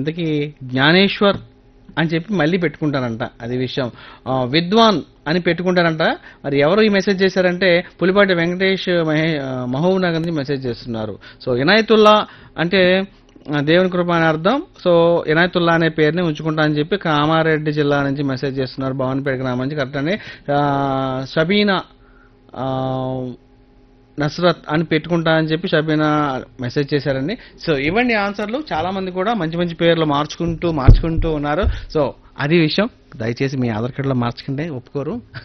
ఇంతకీ జ్ఞానేశ్వర్ అని చెప్పి మళ్ళీ పెట్టుకుంటారంట అది విషయం ఆ, విద్వాన్ అని పెట్టుకుంటారంట మరి ఎవరు ఈ మెసేజ్ చేశారంటే పులిపాటి వెంకటేష్ మహే ఆ, మహబూబ్ నగర్ నుంచి మెసేజ్ చేస్తున్నారు సో ఇనాయతుల్లా అంటే ఆ, దేవుని కృప అని అర్థం సో ఇనాయతుల్లా అనే పేరుని ఉంచుకుంటా అని చెప్పి కామారెడ్డి జిల్లా నుంచి మెసేజ్ చేస్తున్నారు భవన్పేట గ్రామం నుంచి కరెక్ట్ అండి ఆ, షబీనా ఆ, నస్రత్ అని పెట్టుకుంటా అని చెప్పి షబీనా మెసేజ్ చేశారండి సో ఇవ్వండి ఆన్సర్లు చాలా మంది కూడా మంచి మంచి పేర్లు మార్చుకుంటూ మార్చుకుంటూ ఉన్నారు సో అది విషయం దయచేసి మీ ఆధార్ కార్డులో మార్చకండి ఒప్పుకోరు